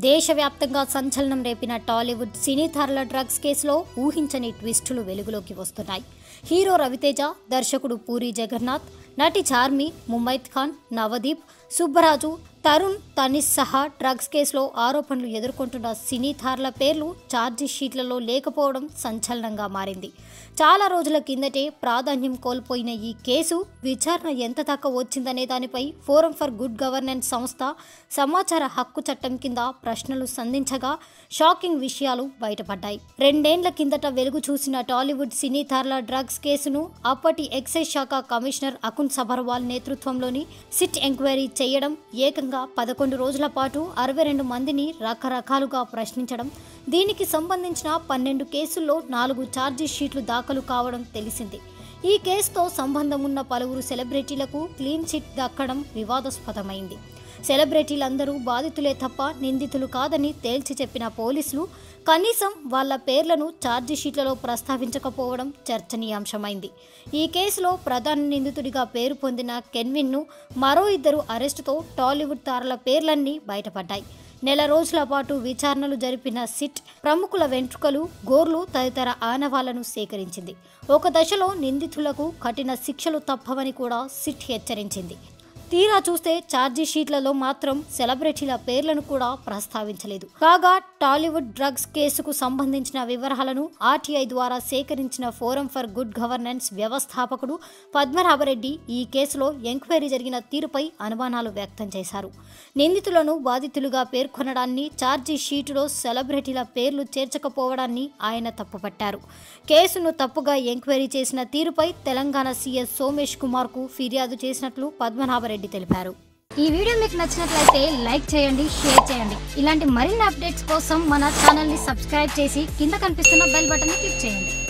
దేశవ్యాప్తంగా సంచలనం రేపిన టాలీవుడ్ సినీ తారల డ్రగ్స్ కేసులో ఊహించని ట్విస్టులు వెలుగులోకి వస్తున్నాయి హీరో రవితేజ దర్శకుడు పూరి జగన్నాథ్ నటి చార్మి ముమైత్ ఖాన్ నవదీప్ సుబ్బరాజు తరుణ్ తనిష్ సహా డ్రగ్స్ కేసులో ఆరోపణలు ఎదుర్కొంటున్న సినీ తారల పేర్లు ఛార్జీ షీట్లలో లేకపోవడం సంచలనంగా మారింది చాలా రోజుల కిందటే ప్రాధాన్యం కోల్పోయిన ఈ కేసు విచారణ ఎంత దాకా వచ్చిందనే దానిపై ఫోరం ఫర్ గుడ్ గవర్నెన్స్ సంస్థ సమాచార హక్కు చట్టం కింద ప్రశ్నలు సంధించగా షాకింగ్ విషయాలు బయటపడ్డాయి రెండేండ్ల కిందట వెలుగు చూసిన టాలీవుడ్ సినీ తారల డ్రగ్స్ కేసును అప్పటి ఎక్సైజ్ శాఖ కమిషనర్ అకున్ సబర్వాల్ నేతృత్వంలోని సిట్ ఎంక్వైరీ చేయడం ఏకంగా పదకొండు రోజుల పాటు అరవై రెండు మందిని రకరకాలుగా ప్రశ్నించడం దీనికి సంబంధించిన పన్నెండు కేసుల్లో నాలుగు ఛార్జీ షీట్లు దాఖలు కావడం తెలిసింది ఈ కేసుతో సంబంధం ఉన్న పలువురు సెలబ్రిటీలకు క్లీన్ చిట్ దక్కడం వివాదాస్పదమైంది సెలబ్రిటీలందరూ బాధితులే తప్ప నిందితులు కాదని తేల్చి చెప్పిన పోలీసులు కనీసం వాళ్ళ పేర్లను ఛార్జీ షీట్లలో ప్రస్తావించకపోవడం చర్చనీయాంశమైంది ఈ కేసులో ప్రధాన నిందితుడిగా పేరు పొందిన కెన్విన్ను మరో ఇద్దరు అరెస్టుతో టాలీవుడ్ తారల పేర్లన్నీ బయటపడ్డాయి నెల రోజుల పాటు విచారణలు జరిపిన సిట్ ప్రముఖుల వెంట్రుకలు గోర్లు తదితర ఆనవాలను సేకరించింది ఒక దశలో నిందితులకు కఠిన శిక్షలు తప్పవని కూడా సిట్ హెచ్చరించింది తీరా చూస్తే ఛార్జీ షీట్లలో మాత్రం సెలబ్రిటీల పేర్లను కూడా ప్రస్తావించలేదు కాగా టాలీవుడ్ డ్రగ్స్ కేసుకు సంబంధించిన వివరాలను ఆర్టీఐ ద్వారా సేకరించిన ఫోరం ఫర్ గుడ్ గవర్నెన్స్ వ్యవస్థాపకుడు పద్మనాభరెడ్డి ఈ కేసులో ఎంక్వైరీ జరిగిన తీరుపై అనుమానాలు వ్యక్తం చేశారు నిందితులను బాధితులుగా పేర్కొనడాన్ని ఛార్జీ షీటులో సెలబ్రిటీల పేర్లు చేర్చకపోవడాన్ని ఆయన తప్పుపట్టారు కేసును తప్పుగా ఎంక్వైరీ చేసిన తీరుపై తెలంగాణ సీఎస్ సోమేష్ కుమార్ కు ఫిర్యాదు చేసినట్లు పద్మనాభరెడ్డి తెలిపారు ఈ వీడియో మీకు నచ్చినట్లయితే లైక్ చేయండి షేర్ చేయండి ఇలాంటి మరిన్ని అప్డేట్స్ కోసం మన ఛానల్ని సబ్స్క్రైబ్ చేసి కింద కనిపిస్తున్న బెల్ బటన్ని క్లిక్ చేయండి